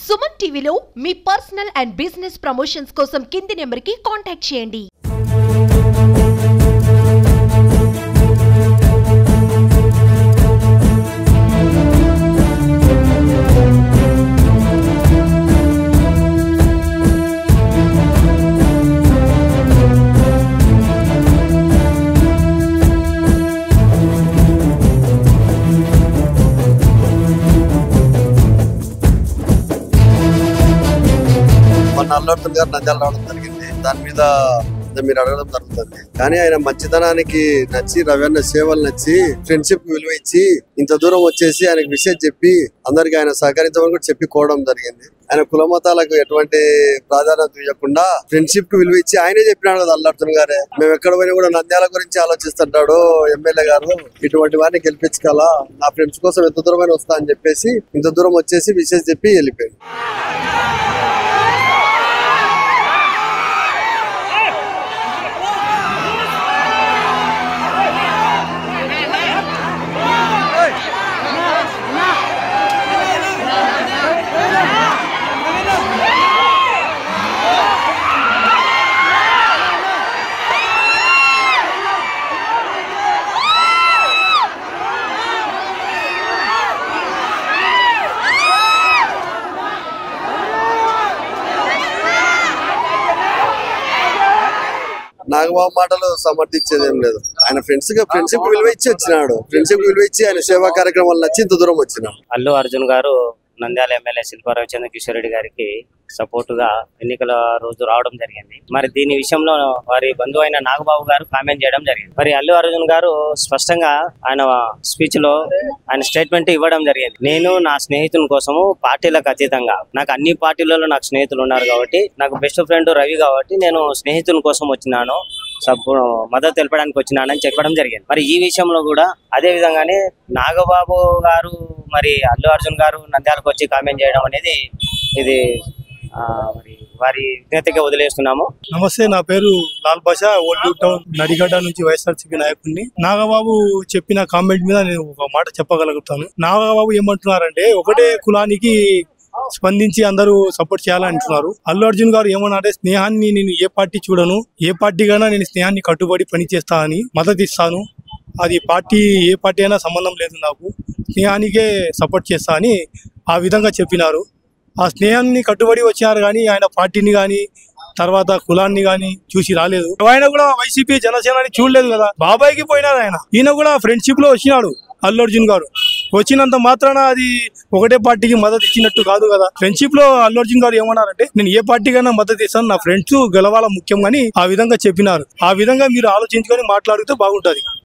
సుమన్ టీవీలో మీ personal and business promotions కోసం కింది నెంబర్కి కాంటాక్ట్ చేయండి మొన్న అల్లర్తుల్ గారు నంద్యాల రావడం జరిగింది దాని మీద అదే మీరు అడగడం జరుగుతుంది కానీ ఆయన మంచితనానికి నచ్చి రవీణ సేవలు నచ్చి ఫ్రెండ్షిప్ విలువ ఇచ్చి ఇంత దూరం వచ్చేసి ఆయనకు విషయం చెప్పి అందరికి ఆయన సహకరించమని కూడా చెప్పి కోవడం జరిగింది ఆయన కుల మతాలకు ఎటువంటి ప్రాధాన్యత ఇవ్వకుండా ఫ్రెండ్షిప్ కు విలువ ఇచ్చి ఆయనే చెప్పినాడు కదా అల్లర్తున్ గారే మేము ఎక్కడ పోయినా కూడా నంద్యాల గురించి ఆలోచిస్తుంటాడు ఎమ్మెల్యే గారు ఇటువంటి వారిని గెలిపించుకోవాలా నా ఫ్రెండ్స్ కోసం ఎంత దూరమైన వస్తా అని చెప్పేసి ఇంత దూరం వచ్చేసి విషయం చెప్పి వెళ్ళిపోయాడు నాగబాబు మాటలు సమర్థించేది ఏం లేదు ఆయన ఫ్రెండ్స్ గా ఫ్రెండ్షిప్ విలువ ఇచ్చి వచ్చినాడు ఫ్రెండ్షిప్ విలువ ఇచ్చి ఆయన సేవా కార్యక్రమాలు నచ్చి ఇంత దూరం వచ్చినాడు అల్లు అర్జున్ గారు నంద్యాల ఎమ్మెల్యే శిల్పారావు చంద్రకిషోర్ రెడ్డి గారికి సపోర్ట్ గా ఎన్నికల రోజు రావడం జరిగింది మరి దీని విషయంలో వారి బంధువు అయిన నాగబాబు గారు కామెంట్ చేయడం జరిగింది మరి అల్లు అర్జున్ గారు స్పష్టంగా ఆయన స్పీచ్ లో ఆయన స్టేట్మెంట్ ఇవ్వడం జరిగింది నేను నా స్నేహితుని కోసము పార్టీలకు అతీతంగా నాకు అన్ని పార్టీలలో నాకు స్నేహితులు ఉన్నారు కాబట్టి నాకు బెస్ట్ ఫ్రెండ్ రవి కాబట్టి నేను స్నేహితుని కోసం వచ్చినాను సబ్బు మద్దతు తెలపడానికి వచ్చినానని చెప్పడం జరిగింది మరి ఈ విషయంలో కూడా అదే విధంగానే నాగబాబు గారు మరి అల్లు అర్జున్ గారు నంద్యాలకు వచ్చి కామెంట్ చేయడం అనేది ఇది ఆ, మరి వారి విజ్ఞతగా వదిలేస్తున్నాము నమస్తే నా పేరు లాల్ బాషా ఓల్డ్ టౌన్ నడిగడ్డ నుంచి వైఎస్ఆర్సీపీ నాయకుడిని నాగబాబు చెప్పిన కామెంట్ మీద నేను ఒక మాట చెప్పగలుగుతాను నాగబాబు ఏమంటున్నారంటే ఒకటే కులానికి స్పందించి అందరూ సపోర్ట్ చేయాలంటున్నారు అల్లు అర్జున్ గారు ఏమన్నారంటే స్నేహాన్ని నేను ఏ పార్టీ చూడను ఏ పార్టీ కన్నా నేను స్నేహాన్ని కట్టుబడి పనిచేస్తా అని మద్దతు ఇస్తాను అది పార్టీ ఏ పార్టీ అయినా సంబంధం లేదు నాకు స్నేహానికే సపోర్ట్ చేస్తా అని ఆ విధంగా చెప్పినారు ఆ స్నేహాన్ని కట్టుబడి వచ్చారు కానీ ఆయన పార్టీని కానీ తర్వాత కులాన్ని గాని చూసి రాలేదు ఆయన కూడా వైసీపీ జనసేనని చూడలేదు కదా బాబాయ్కి పోయినాడు ఆయన ఈయన కూడా ఫ్రెండ్షిప్ లో వచ్చినాడు అల్లు అర్జున్ గారు వచ్చినంత మాత్రాన అది ఒకటే పార్టీకి మద్దతు ఇచ్చినట్టు కాదు కదా ఫ్రెండ్షిప్ లో అల్లు అర్జున్ గారు ఏమన్నారంటే నేను ఏ పార్టీకైనా మద్దతు ఇస్తాను నా ఫ్రెండ్స్ గెలవాల ముఖ్యం అని ఆ విధంగా చెప్పినారు ఆ విధంగా మీరు ఆలోచించుకొని మాట్లాడితే బాగుంటది